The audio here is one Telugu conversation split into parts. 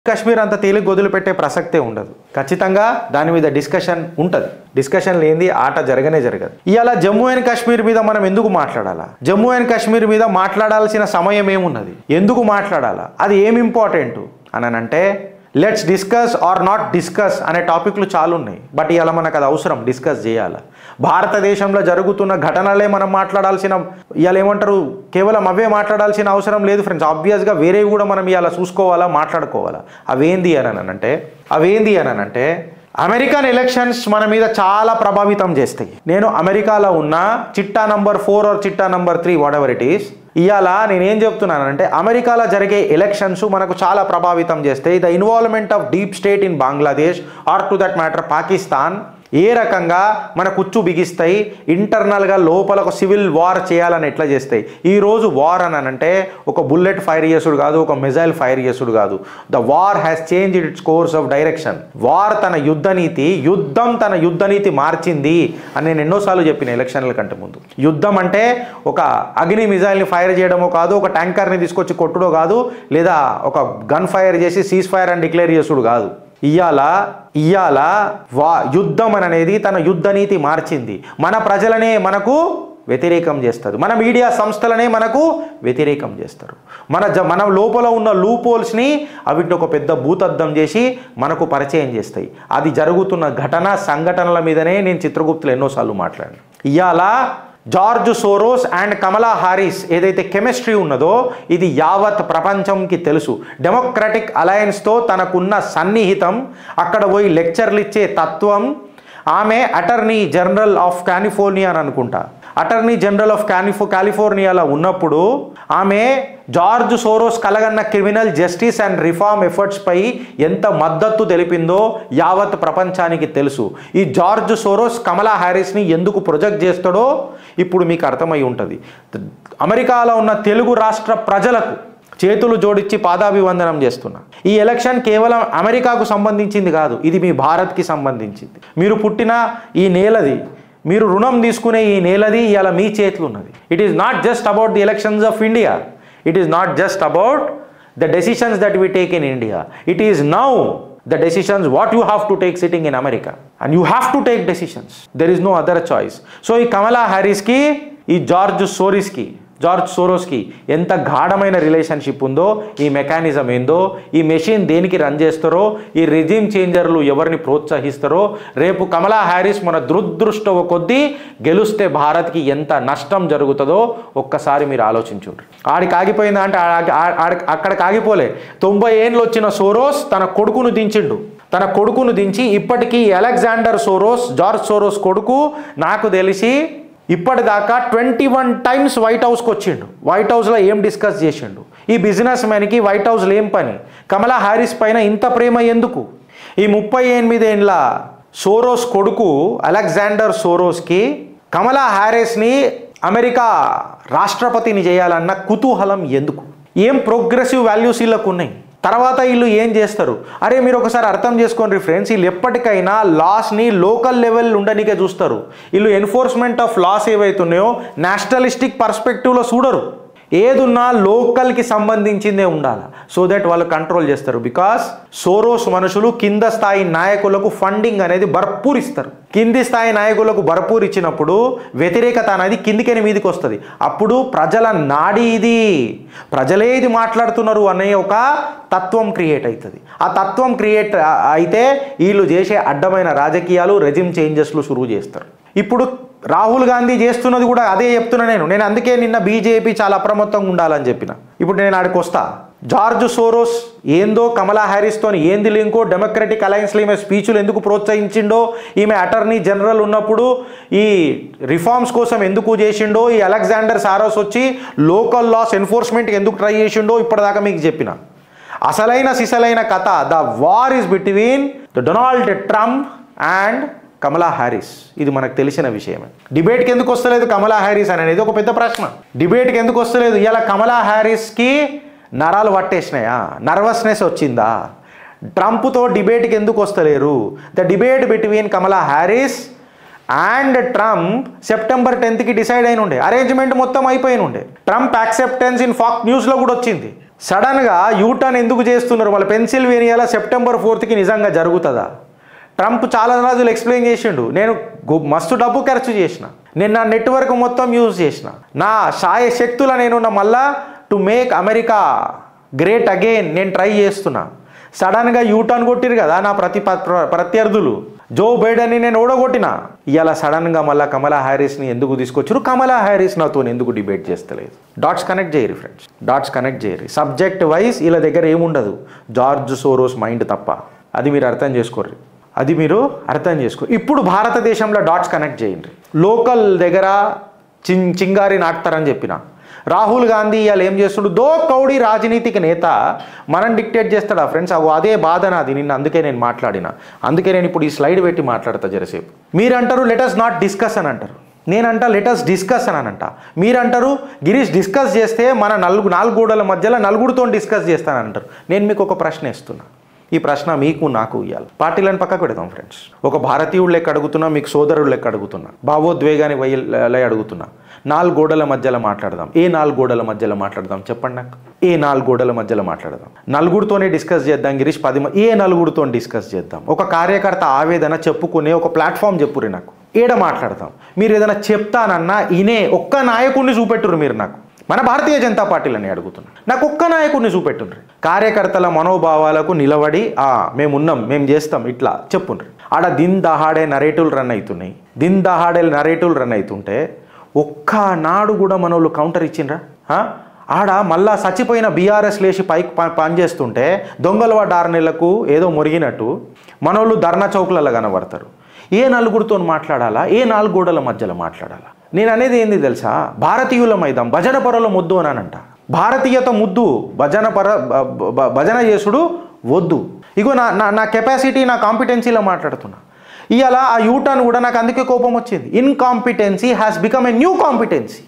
కాశ్మీర్ అంత తేలిక వదిలిపెట్టే ప్రసక్తే ఉండదు ఖచ్చితంగా దాని మీద డిస్కషన్ ఉంటుంది డిస్కషన్ లేనిది ఆట జరగనే జరగదు ఇవాళ జమ్మూ అండ్ కాశ్మీర్ మీద మనం ఎందుకు మాట్లాడాలా జమ్మూ అండ్ కాశ్మీర్ మీద మాట్లాడాల్సిన సమయం ఏమున్నది ఎందుకు మాట్లాడాలా అది ఏం ఇంపార్టెంట్ అని అంటే let's discuss or not discuss అనే టాపిక్లు చాలా ఉన్నాయి బట్ ఇవాళ మనకు అది అవసరం డిస్కస్ చేయాలి భారతదేశంలో జరుగుతున్న ఘటనలే మనం మాట్లాడాల్సిన ఇవాళ ఏమంటారు కేవలం అవే మాట్లాడాల్సిన అవసరం లేదు ఫ్రెండ్స్ ఆబ్వియస్గా వేరేవి కూడా మనం ఇవాళ చూసుకోవాలా మాట్లాడుకోవాలా అవేంది అని అంటే అవేంది అని అంటే అమెరికన్ ఎలక్షన్స్ మన మీద చాలా ప్రభావితం చేస్తాయి నేను అమెరికాలో ఉన్న చిట్టా నంబర్ ఫోర్ ఆర్ చిట్టా number three whatever it is ఇవాళ నేనేం చెప్తున్నానంటే అమెరికాలో జరిగే ఎలక్షన్స్ మనకు చాలా ప్రభావితం చేస్తాయి the involvement of deep state in Bangladesh or to that matter Pakistan ఏ రకంగా మన కుచ్చు బిగిస్తాయి ఇంటర్నల్గా లోపల ఒక సివిల్ వార్ చేయాలని ఎట్లా చేస్తాయి ఈరోజు వార్ అని అంటే ఒక బుల్లెట్ ఫైర్ చేసుడు కాదు ఒక మిజైల్ ఫైర్ చేసుడు కాదు the war has change its course of direction war తన యుద్ధ నీతి యుద్ధం తన యుద్ధ నీతి మార్చింది అని నేను ఎన్నోసార్లు చెప్పిన ఎలక్షన్ల కంటే ముందు యుద్ధం అంటే ఒక అగ్ని మిజైల్ని ఫైర్ చేయడమో కాదు ఒక ట్యాంకర్ని తీసుకొచ్చి కొట్టుడో కాదు లేదా ఒక గన్ ఫైర్ చేసి సీజ్ ఫైర్ అని డిక్లేర్ చేసుడు కాదు ఇయాల ఇయాల వా యుద్ధం అని అనేది తన యుద్ధ నీతి మార్చింది మన ప్రజలనే మనకు వ్యతిరేకం చేస్తారు మన మీడియా సంస్థలనే మనకు వ్యతిరేకం చేస్తారు మన జ మన లోపల ఉన్న లూపోల్స్ని అవిటిని ఒక పెద్ద భూతద్దం చేసి మనకు పరిచయం చేస్తాయి అది జరుగుతున్న ఘటన సంఘటనల మీదనే నేను చిత్రగుప్తులు ఎన్నోసార్లు మాట్లాడాను ఇవాళ George Soros and Kamala Harris ఏదైతే కెమిస్ట్రీ ఉన్నదో ఇది యావత్ ప్రపంచంకి తెలుసు డెమోక్రటిక్ అలయన్స్తో తనకున్న సన్నిహితం అక్కడ పోయి లెక్చర్లు ఇచ్చే తత్వం ఆమె అటర్నీ జనరల్ ఆఫ్ కాలిఫోర్నియా అని అనుకుంటా అటర్నీ జనరల్ ఆఫ్ కాలిఫో కాలిఫోర్నియాలో ఉన్నప్పుడు ఆమె జార్జ్ సోరోస్ కలగన్న criminal justice and reform efforts పై ఎంత మద్దతు తెలిపిందో యావత్ ప్రపంచానికి తెలుసు ఈ జార్జ్ సోరోస్ కమలా హ్యారిస్ని ఎందుకు ప్రొజెక్ట్ చేస్తాడో ఇప్పుడు మీకు అర్థమై ఉంటుంది అమెరికాలో ఉన్న తెలుగు రాష్ట్ర ప్రజలకు చేతులు జోడించి పాదాభివందనం చేస్తున్నా ఈ ఎలక్షన్ కేవలం అమెరికాకు సంబంధించింది కాదు ఇది మీ భారత్కి సంబంధించింది మీరు పుట్టిన ఈ నేలది మీరు రుణం తీసుకునే ఈ నేలది ఇవాళ మీ చేతులు ఉన్నది it is not just about the elections of India it is not just about the decisions that we take in India it is now the decisions what you have to take sitting in America. And you have to take decisions. There is no other choice. So ఈ కమలా హ్యారిస్కి ఈ జార్జ్ సోరిస్కి జార్జ్ సోరోస్కి ఎంత గాఢమైన రిలేషన్షిప్ ఉందో ఈ మెకానిజం ఏందో ఈ మెషిన్ దేనికి రన్ చేస్తారో ఈ రెజిమ్ చేంజర్లు ఎవరిని ప్రోత్సహిస్తారో రేపు కమలా హ్యారిస్ మన దురదృష్టవ కొద్దీ గెలుస్తే భారత్కి ఎంత నష్టం జరుగుతుందో ఒక్కసారి మీరు ఆలోచించుండ్రి ఆడికి ఆగిపోయిందా అంటే ఆడి- ఆడి- ఆడి- అక్కడికి ఆగిపోలే తొంభై ఏళ్ళు వచ్చిన సోరోస్ తన కొడుకును దించిండు తన కొడుకును దించి ఇప్పటికీ అలెగ్జాండర్ సోరోస్ జార్జ్ సోరోస్ కొడుకు నాకు తెలిసి ఇప్పటిదాకా ట్వంటీ వన్ టైమ్స్ వైట్ హౌస్కి వచ్చిండు వైట్ హౌస్లో ఏం డిస్కస్ చేసిండు ఈ బిజినెస్ మ్యాన్కి వైట్ హౌస్లో ఏం పని కమలా హ్యారిస్ పైన ఇంత ప్రేమ ఎందుకు ఈ ముప్పై ఎనిమిది ఏండ్ల సోరోస్ కొడుకు అలెగ్జాండర్ సోరోస్కి కమలా హ్యారిస్ని అమెరికా రాష్ట్రపతిని చేయాలన్న కుతూహలం ఎందుకు ఏం ప్రోగ్రెసివ్ వాల్యూస్ వీళ్ళకు ఉన్నాయి తర్వాత వీళ్ళు ఏం చేస్తారు అరే మీరు ఒకసారి అర్థం చేసుకోండి ఫ్రెండ్స్ వీళ్ళు ఎప్పటికైనా లాస్ని లోకల్ లెవెల్ ఉండనికే చూస్తారు వీళ్ళు ఎన్ఫోర్స్మెంట్ ఆఫ్ లాస్ ఏవైతున్నాయో నేషనలిస్టిక్ పర్స్పెక్టివ్లో చూడరు ఏదున్నా లోకల్కి సంబంధించిందే ఉండాలి సో దట్ వాళ్ళు కంట్రోల్ చేస్తారు బికాస్ సోరోస్ మనుషులు కింద స్థాయి నాయకులకు ఫండింగ్ అనేది భర్పూర్ ఇస్తారు కింది స్థాయి నాయకులకు భర్పూర్ ఇచ్చినప్పుడు వ్యతిరేకత అనేది కిందికని మీదకి వస్తుంది అప్పుడు ప్రజల నాడి ఇది ప్రజలే ఇది మాట్లాడుతున్నారు అనే ఒక తత్వం క్రియేట్ అవుతుంది ఆ తత్వం క్రియేట్ అయితే వీళ్ళు చేసే అడ్డమైన రాజకీయాలు రెజిమ్ చేంజెస్లు షురువు చేస్తారు ఇప్పుడు రాహుల్ గాంధీ చేస్తున్నది కూడా అదే చెప్తున్నా నేను నేను అందుకే నిన్న బీజేపీ చాలా అప్రమత్తంగా ఉండాలని చెప్పిన ఇప్పుడు నేను ఆడికి వస్తా జార్జ్ సోరోస్ ఏందో కమలా హ్యారిస్తోని ఏంది లింకో డెమోక్రటిక్ అలయన్స్లో ఈమె స్పీచ్లు ఎందుకు ప్రోత్సహించిండో ఈమె అటర్నీ జనరల్ ఉన్నప్పుడు ఈ రిఫార్మ్స్ కోసం ఎందుకు చేసిండో ఈ అలెగ్జాండర్ సారోస్ వచ్చి లోకల్ లాస్ ఎన్ఫోర్స్మెంట్కి ఎందుకు ట్రై చేసిండో ఇప్పటిదాకా మీకు చెప్పిన అసలైన సిసలైన కథ the war is between the Donald Trump and Kamala Harris ఇది మనకు తెలిసిన విషయమే డిబేట్కి ఎందుకు వస్తలేదు కమలా హ్యారిస్ అని అనేది ఒక పెద్ద ప్రశ్న డిబేట్కి ఎందుకు వస్తలేదు ఇలా కమలా హ్యారిస్కి నరాలు పట్టేసినాయా నర్వస్నెస్ వచ్చిందా ట్రంప్తో డిబేట్కి ఎందుకు వస్తలేరు the debate between Kamala Harris and Trump September టెన్త్కి డిసైడ్ అయిన ఉండే అరేంజ్మెంట్ మొత్తం అయిపోయిన ఉండే ట్రంప్ యాక్సెప్టెన్స్ ఇన్ ఫాక్ న్యూస్లో కూడా వచ్చింది సడన్గా యూటర్న్ ఎందుకు చేస్తున్నారు వాళ్ళ పెన్సిల్వేనియాలో సెప్టెంబర్ ఫోర్త్కి నిజంగా జరుగుతుందా ట్రంప్ చాలా రోజులు ఎక్స్ప్లెయిన్ చేసిండు నేను గు- మస్తు డబ్బు ఖర్చు చేసిన నేను నా నెట్వర్క్ మొత్తం యూజ్ చేసిన నా సాయ శక్తుల నేను మళ్ళా to make America great again నేను ట్రై చేస్తున్నా సడన్గా యూటర్న్ కొట్టిరు కదా నా ప్రతి ప్ర- ప్రత్యర్థులు జో బైడెన్ని నేను ఓడగొట్టిన ఇలా సడన్గా మళ్ళీ కమలా హ్యారిస్ని ఎందుకు తీసుకొచ్చారు కమలా హ్యారిస్ నాతో ఎందుకు డిబేట్ చేస్తలేదు డాట్స్ కనెక్ట్ చేయరు ఫ్రెండ్స్ డాట్స్ కనెక్ట్ చేయరు సబ్జెక్ట్ వైజ్ వీళ్ళ దగ్గర ఏముండదు జార్జ్ సోరోస్ మైండ్ తప్ప అది మీరు అర్థం చేసుకోర్రి అది మీరు అర్థం చేసుకో ఇప్పుడు భారతదేశంలో డాట్స్ కనెక్ట్ చేయండి లోకల్ దగ్గర చిం చింగారి నాటుతారని చెప్పిన రాహుల్ గాంధీ ఇవాళ ఏం చేస్తుడు దో కౌడి రాజనీతిక నేత మనం డిక్టేట్ చేస్తాడా ఫ్రెండ్స్ అగో అదే బాధ నాది నిన్న అందుకే నేను మాట్లాడిన అందుకే నేను ఇప్పుడు ఈ స్లైడ్ పెట్టి మాట్లాడతా జరసేపు మీరంటారు లెటస్ నాట్ డిస్కస్ అని అంటారు నేనంట లెటస్ డిస్కస్ అని అంట మీరంటారు గిరీష్ డిస్కస్ చేస్తే మన నలుగు నాలుగు గోడల మధ్యలో నలుగురితో డిస్కస్ చేస్తానంటారు నేను మీకు ఒక ప్రశ్న ఇస్తున్నా ఈ ప్రశ్న మీకు నాకు ఇవ్వాలి పార్టీలను పక్కకు పెడదాం ఫ్రెండ్స్ ఒక భారతీయుడు లెక్క అడుగుతున్నా మీకు సోదరుడు లెక్క అడుగుతున్నా భావోద్వేగాన్ని వయ్యలే అడుగుతున్నా నాలుగు గోడల మధ్యలో మాట్లాడదాం ఏ నాలుగు గోడల మధ్యలో మాట్లాడదాం చెప్పండి నాకు ఏ నాలుగు గోడల మధ్యలో మాట్లాడదాం నలుగురితోనే డిస్కస్ చేద్దాం గిరీష్ పది మ- ఏ నలుగురితో డిస్కస్ చేద్దాం ఒక కార్యకర్త ఆవేదన చెప్పుకునే ఒక ప్లాట్ఫామ్ చెప్పురి నాకు ఏడ మాట్లాడతాం మీరు ఏదైనా చెప్తానన్నా ఇనే ఒక్క నాయకుడిని చూపెట్టురు మీరు నాకు మన భారతీయ జనతా పార్టీలని అడుగుతున్నా నాకు ఒక్క నాయకుడిని చూపెట్టుండ్రి కార్యకర్తల మనోభావాలకు నిలబడి ఆ మేమున్నాం మేము చేస్తాం ఇట్లా చెప్పుండ్రి ఆడ దిన్ దహాడే నరేటివ్లు రన్ అవుతున్నాయి దిన్ దహాడే నరేటివ్లు రన్ అవుతుంటే ఒక్క నాడు కూడా మనోళ్ళు కౌంటర్ ఇచ్చిండ్రా ఆ? ఆడ మళ్ళా చచ్చిపోయిన బీఆర్ఎస్ లేచి పైకి ప- పనిచేస్తుంటే దొంగల వాడు ఆరు నెలలకు ఏదో మురిగినట్టు మనోళ్ళు ధర్నా చౌకులలో కనబడతారు ఏ నలుగురితో మాట్లాడాలా ఏ నాలుగు గోడల మధ్యలో మాట్లాడాలా నేను అనేది ఏంది తెలుసా భారతీయుల మైదాం భజన పరల ముద్దు అని అనంట భారతీయత ముద్దు భజన పర బ- బ- భజన చేసుడు వద్దు ఇగో నా నా నా కెపాసిటీ నా కాంపిటెన్సీలో మాట్లాడుతున్నా ఇవాళ ఆ యూటర్న్ కూడా నాకు అందుకే కోపం వచ్చింది incompetency has become a new competency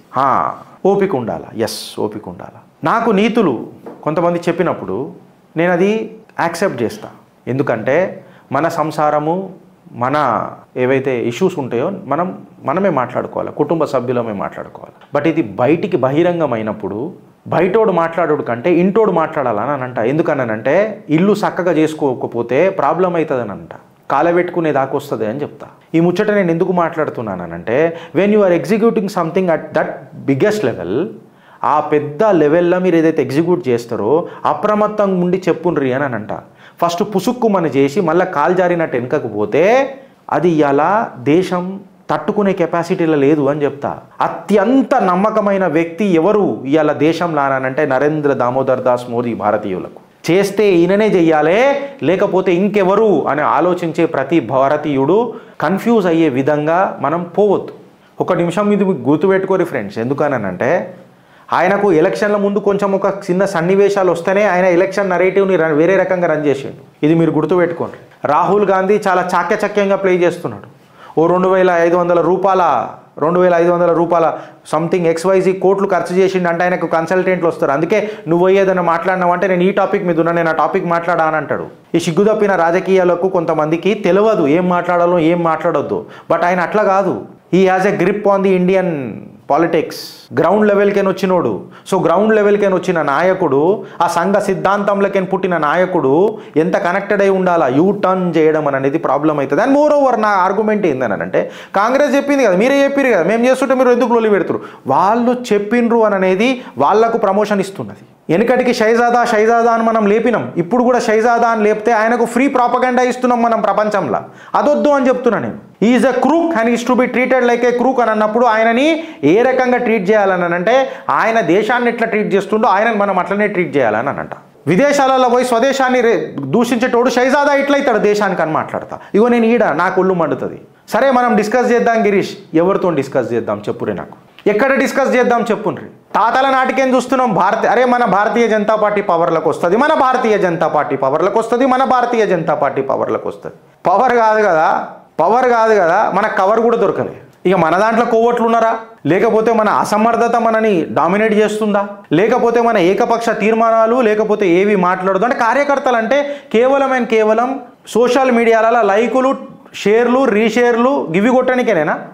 ఓపిక ఉండాలా ఎస్ ఓపిక ఉండాలా నాకు నీతులు కొంతమంది చెప్పినప్పుడు నేను అది యాక్సెప్ట్ చేస్తా ఎందుకంటే మన సంసారము మన ఏవైతే ఇష్యూస్ ఉంటాయో మనం మనమే మాట్లాడుకోవాలి కుటుంబ సభ్యులమే మాట్లాడుకోవాలి బట్ ఇది బయటికి బహిరంగమైనప్పుడు బయటోడు మాట్లాడోడు కంటే ఇంటోడు మాట్లాడాలని అని అంట ఎందుకనంటే ఇల్లు చక్కగా చేసుకోకపోతే ప్రాబ్లం అవుతుందని అంట కాలబెట్టుకునే దాకా వస్తుంది అని చెప్తా ఈ ముచ్చట నేను ఎందుకు మాట్లాడుతున్నానంటే when you are executing something at that biggest level ఆ పెద్ద లెవెల్లో మీరు ఏదైతే ఎగ్జిక్యూట్ చేస్తారో అప్రమత్తంగా ఉండి చెప్పుండ్రి అని అని అంట ఫస్ట్ పుసుక్కుమని చేసి మళ్ళీ కాలు జారినట్టు వెనకకు పోతే అది ఇలా దేశం తట్టుకునే కెపాసిటీలో లేదు అని చెప్తా అత్యంత నమ్మకమైన వ్యక్తి ఎవరు ఇవాళ దేశంలో అంటే నరేంద్ర దామోదర్ దాస్ మోదీ భారతీయులకు చేస్తే ఈయననే చెయ్యాలే లేకపోతే ఇంకెవరు అని ఆలోచించే ప్రతి భారతీయుడు కన్ఫ్యూజ్ అయ్యే విధంగా మనం పోవద్దు ఒక నిమిషం ఇది మీకు గుర్తుపెట్టుకోరు ఫ్రెండ్స్ ఎందుకనంటే ఆయనకు ఎలక్షన్ల ముందు కొంచెం ఒక చిన్న సన్నివేశాలు వస్తేనే ఆయన ఎలక్షన్ నరేటివ్ని రన్ వేరే రకంగా రన్ చేసిండు ఇది మీరు గుర్తుపెట్టుకోండి రాహుల్ గాంధీ చాలా చాక్యచక్యంగా ప్లే చేస్తున్నాడు ఓ రెండు వేల ఐదు వందల రూపాయల రెండు వేల ఐదు వందల రూపాయల సంథింగ్ ఎక్స్వైజీ కోట్లు ఖర్చు చేసిండు అంటే ఆయనకు కన్సల్టెంట్లు వస్తారు అందుకే నువ్వు ఏదైనా మాట్లాడినావు అంటే నేను ఈ టాపిక్ మీద ఉన్నా నేను ఆ టాపిక్ మాట్లాడా అని అంటాడు ఈ సిగ్గుదప్పిన రాజకీయాలకు కొంతమందికి తెలియదు ఏం మాట్లాడాలో ఏం మాట్లాడొద్దు బట్ ఆయన అట్లా కాదు ఈ has a grip on the Indian politics ground లెవెల్కేని వచ్చినోడు సో గ్రౌండ్ లెవెల్కేని వచ్చిన నాయకుడు ఆ సంఘ సిద్ధాంతంలోకి పుట్టిన నాయకుడు ఎంత కనెక్టెడ్ అయి ఉండాలా యూ టర్న్ చేయడం అనేది ప్రాబ్లం అవుతుంది అండ్ మోర్ ఓవర్ నా ఆర్గ్యుమెంట్ ఏందని అంటే కాంగ్రెస్ చెప్పింది కదా మీరే చెప్పారు కదా మేము చేస్తుంటే మీరు ఎందుకు లొల్లి పెడుతురు వాళ్ళు చెప్పిండ్రు అని అనేది వాళ్లకు ప్రమోషన్ ఇస్తున్నది వెనకటికి షైజాదా షైజాదా అని మనం లేపినాం ఇప్పుడు కూడా షైజాదా అని లేపితే ఆయనకు ఫ్రీ ప్రాపగండా ఇస్తున్నాం మనం ప్రపంచంలో అదొద్దు అని చెప్తున్నా నేను is a crook and is to be treated like a crook అని అన్నప్పుడు ఆయనని ఏ రకంగా ట్రీట్ చేయాలని అంటే ఆయన దేశాన్ని ఎట్లా ట్రీట్ చేస్తుండో ఆయనని మనం అట్లనే ట్రీట్ చేయాలని అని అంట విదేశాలలో పోయి స్వదేశాన్ని రే- దూషించేటోడు షైజాదా ఇట్లయితాడు దేశానికి అని మాట్లాడతా ఇగో నేను ఈడ నాకు ఒళ్ళు మండుతుంది సరే మనం డిస్కస్ చేద్దాం గిరీష్ ఎవరితో డిస్కస్ చేద్దాం చెప్పురే నాకు ఎక్కడ డిస్కస్ చేద్దాం చెప్పుండ్రి తాతల నాటికేం చూస్తున్నాం భారత అరే మన భారతీయ జనతా పార్టీ పవర్లకు వస్తుంది మన భారతీయ జనతా పార్టీ పవర్లకు వస్తుంది మన భారతీయ జనతా పార్టీ పవర్లకు వస్తుంది పవర్ కాదు కదా పవర్ కాదు కదా మనకు కవర్ కూడా దొరకలే ఇక మన దాంట్లో కోవట్లు ఉన్నారా లేకపోతే మన అసమర్థత మనని డామినేట్ చేస్తుందా లేకపోతే మన ఏకపక్ష తీర్మానాలు లేకపోతే ఏవి మాట్లాడదు అంటే కార్యకర్తలు అంటే కేవలం అండ్ కేవలం సోషల్ మీడియాలలో లైకులు షేర్లు రీషేర్లు గివి కొట్టడానికేనేనా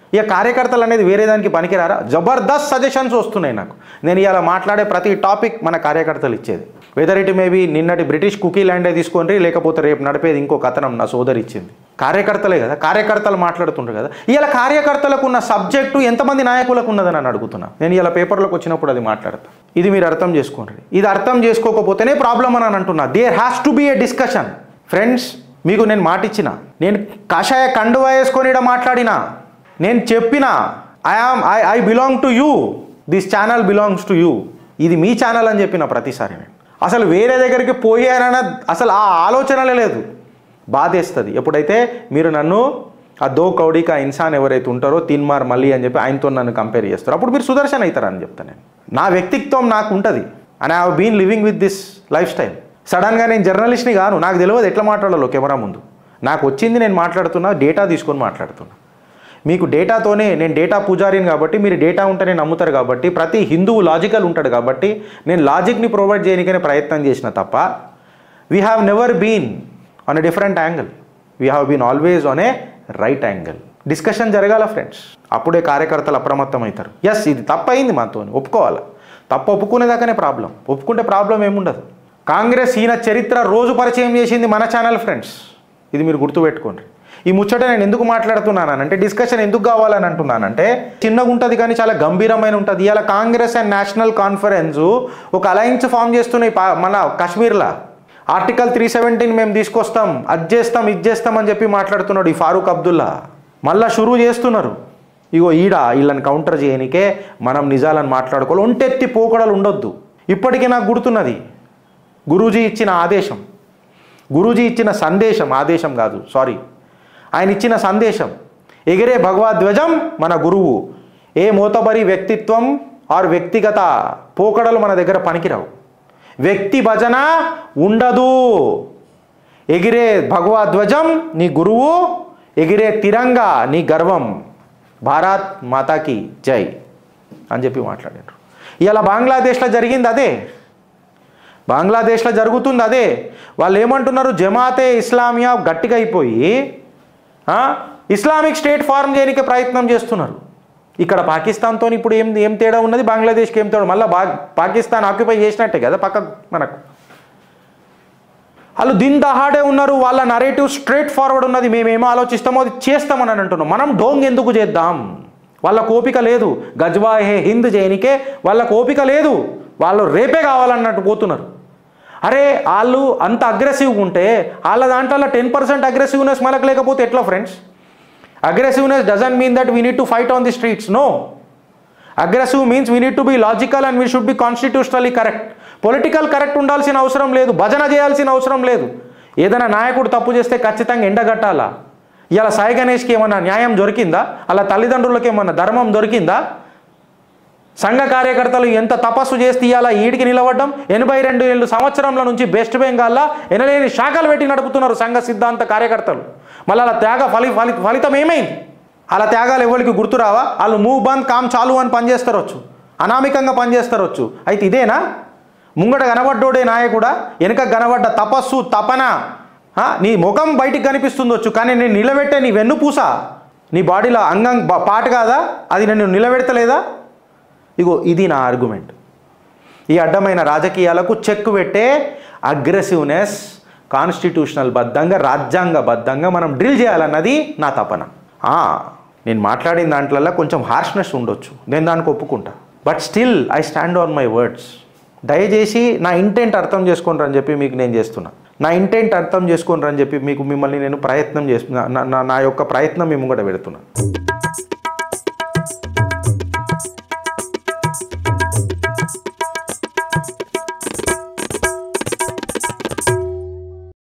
ఇక కార్యకర్తలు అనేది వేరే దానికి పనికిరారా జబర్దస్త్ సజెషన్స్ వస్తున్నాయి నాకు నేను ఇలా మాట్లాడే ప్రతి టాపిక్ మన కార్యకర్తలు ఇచ్చేది వెదర్ ఇట్ మేబీ నిన్నటి బ్రిటిష్ కుకీ ల్యాండే తీసుకోండి లేకపోతే రేపు నడిపేది ఇంకో కథనం నా సోదరి ఇచ్చింది కార్యకర్తలే కదా కార్యకర్తలు మాట్లాడుతుంటారు కదా ఇలా కార్యకర్తలకు ఉన్న సబ్జెక్టు ఎంతమంది నాయకులకు ఉన్నదని నన్ను అడుగుతున్నా నేను ఇలా పేపర్లోకి వచ్చినప్పుడు అది మాట్లాడతా ఇది మీరు అర్థం చేసుకోండి ఇది అర్థం చేసుకోకపోతేనే ప్రాబ్లం అని అంటున్నా there has to be a discussion friends మీకు నేను మాట ఇచ్చిన నేను కాషాయ కండువా వేసుకొని ఈడ మాట్లాడినా నేను చెప్పిన I am I I belong to you this channel belongs to you ఇది మీ ఛానల్ అని చెప్పిన ప్రతిసారి నేను అసలు వేరే దగ్గరికి పోయానన్న అసలు ఆ ఆలోచనలే లేదు బాధేస్తుంది ఎప్పుడైతే మీరు నన్ను ఆ దో కౌడిక ఇన్సాన్ ఎవరైతే ఉంటారో తిన్మార్ మళ్ళీ అని చెప్పి ఆయనతో నన్ను కంపేర్ చేస్తారు అప్పుడు మీరు సుదర్శన్ అవుతారని చెప్తాను నేను నా వ్యక్తిత్వం నాకు ఉంటుంది and I have been living with this life style సడన్గా నేను జర్నలిస్ట్ని కాను నాకు తెలియదు ఎట్లా మాట్లాడాలో కెమెరా ముందు నాకు వచ్చింది నేను మాట్లాడుతున్నా డేటా తీసుకొని మాట్లాడుతున్నా మీకు డేటాతోనే నేను డేటా పూజారిని కాబట్టి మీరు డేటా ఉంటేనే నమ్ముతారు కాబట్టి ప్రతి హిందువు లాజికల్ ఉంటాడు కాబట్టి నేను లాజిక్ని ప్రొవైడ్ చేయడానికనే ప్రయత్నం చేసిన తప్ప we have never been on a different angle we have been always on a right angle discussion జరగాల ఫ్రెండ్స్ అప్పుడే కార్యకర్తలు అప్రమత్తం అవుతారు ఎస్ ఇది తప్పైంది మాతో ఒప్పుకోవాలి తప్పు ఒప్పుకునేదాకానే ప్రాబ్లం ఒప్పుకుంటే ప్రాబ్లం ఏముండదు కాంగ్రెస్ ఈయన చరిత్ర రోజు పరిచయం చేసింది మన ఛానల్ ఫ్రెండ్స్ ఇది మీరు గుర్తుపెట్టుకోండి ఈ ముచ్చట నేను ఎందుకు మాట్లాడుతున్నానంటే డిస్కషన్ ఎందుకు కావాలని అంటున్నానంటే చిన్నగా ఉంటుంది కానీ చాలా గంభీరమైన ఉంటుంది ఇవాళ కాంగ్రెస్ అండ్ నేషనల్ కాన్ఫరెన్స్ ఒక అలయన్స్ ఫామ్ చేస్తున్నాయి పా- మన కాశ్మీర్లో ఆర్టికల్ త్రీ సెవెంటీన్ మేము తీసుకొస్తాం అది చేస్తాం ఇది చేస్తాం అని చెప్పి మాట్లాడుతున్నాడు ఈ ఫారూక్ అబ్దుల్లా మళ్ళా షురూ చేస్తున్నారు ఇగో ఈడ వీళ్ళని కౌంటర్ చేయనికే మనం నిజాలను మాట్లాడుకోవాలి ఒంటెత్తి పోకడలు ఉండొద్దు ఇప్పటికీ నాకు గుర్తున్నది గురూజీ ఇచ్చిన ఆదేశం గురూజీ ఇచ్చిన సందేశం ఆదేశం కాదు సారీ ఆయన ఇచ్చిన సందేశం ఎగిరే భగవద్ధ్వజం మన గురువు ఏ మోతబరి వ్యక్తిత్వం ఆర్ వ్యక్తిగత పోకడలు మన దగ్గర పనికిరావు వ్యక్తి భజన ఉండదు ఎగిరే భగవద్ధ్వజం నీ గురువు ఎగిరే తిరంగా నీ గర్వం భారత్ మాతాకి జై అని చెప్పి మాట్లాడారు ఇలా బంగ్లాదేశ్లో జరిగింది అదే బంగ్లాదేశ్లో జరుగుతుంది అదే వాళ్ళు ఏమంటున్నారు జమాతే ఇస్లామియా గట్టిగా అయిపోయి ఆ, ఇస్లామిక్ స్టేట్ ఫార్మ్ చేయడానికి ప్రయత్నం చేస్తున్నారు ఇక్కడ పాకిస్తాన్తో ఇప్పుడు ఏం ఏం తేడా ఉన్నది బంగ్లాదేశ్కి ఏం తేడా మళ్ళీ బా పాకిస్తాన్ ఆక్యుపై చేసినట్టే కదా పక్క మనకు వాళ్ళు దీని దహాడే ఉన్నారు వాళ్ళ నరేటివ్ స్ట్రైట్ ఫార్వర్డ్ ఉన్నది మేమేమో ఆలోచిస్తామో అది చేస్తామని అని అంటున్నాం మనం డోంగ్ ఎందుకు చేద్దాం వాళ్ళ ఓపిక లేదు గజ్వా హే హింద్ చేయనికే వాళ్ళ ఓపిక లేదు వాళ్ళు రేపే కావాలన్నట్టు పోతున్నారు అరే వాళ్ళు అంత అగ్రెసివ్గా ఉంటే వాళ్ళ దాంట్లో టెన్ పర్సెంట్ అగ్రెసివ్నెస్ మనకు లేకపోతే ఎట్లా friends aggressiveness doesn't mean that we need to fight on the streets no aggressive means we need to be logical and we should be constitutionally correct political correct ఉండాల్సిన అవసరం లేదు భజన చేయాల్సిన అవసరం లేదు ఏదైనా నాయకుడు తప్పు చేస్తే ఖచ్చితంగా ఎండగట్టాలా ఇలా సాయి గణేష్కి ఏమన్నా న్యాయం దొరికిందా అలా తల్లిదండ్రులకి ఏమన్నా ధర్మం దొరికిందా సంఘ కార్యకర్తలు ఎంత తపస్సు చేస్తే ఇవాళ ఈడికి నిలబడ్డం ఎనభై రెండు ఏళ్ళు సంవత్సరంల నుంచి వెస్ట్ బెంగాల్లో ఎనలేని శాఖలు పెట్టి నడుపుతున్నారు సంఘ సిద్ధాంత కార్యకర్తలు మళ్ళీ అలా త్యాగ ఫలి ఫలి ఫలితం ఏమైంది అలా త్యాగాలు ఎవరికి గుర్తురావా వాళ్ళు మూవ్ బంద్ కామ్ చాలు అని పనిచేస్తారొచ్చు అనామికంగా పనిచేస్తారొచ్చు అయితే ఇదేనా ముంగట కనబడ్డోడే నాయకుడా వెనుక కనబడ్డ తపస్సు తపన ఆ, నీ ముఖం బయటికి కనిపిస్తుందొచ్చు కానీ నేను నిలబెట్టే నీ వెన్నుపూస నీ బాడీలో అంగం బ- పాట కాదా అది నన్ను నిలబెడతలేదా ఇగో ఇది నా ఆర్గ్యుమెంట్ ఈ అడ్డమైన రాజకీయాలకు చెక్ పెట్టే అగ్రెసివ్నెస్ కాన్స్టిట్యూషనల్ బద్ధంగా రాజ్యాంగబద్ధంగా మనం డ్రిల్ చేయాలన్నది నా తపన ఆ, నేను మాట్లాడిన దాంట్లలో కొంచెం హార్ష్నెస్ ఉండొచ్చు నేను దానికి ఒప్పుకుంటా but still I stand on my words దయచేసి నా ఇంటెంట్ అర్థం చేసుకోండి అని చెప్పి మీకు నేను చేస్తున్నా నా ఇంటెంట్ అర్థం చేసుకోండి అని చెప్పి మీకు మిమ్మల్ని నేను ప్రయత్నం చేస్తున్నా నా- నా- నా యొక్క ప్రయత్నం మేము కూడా పెడుతున్నా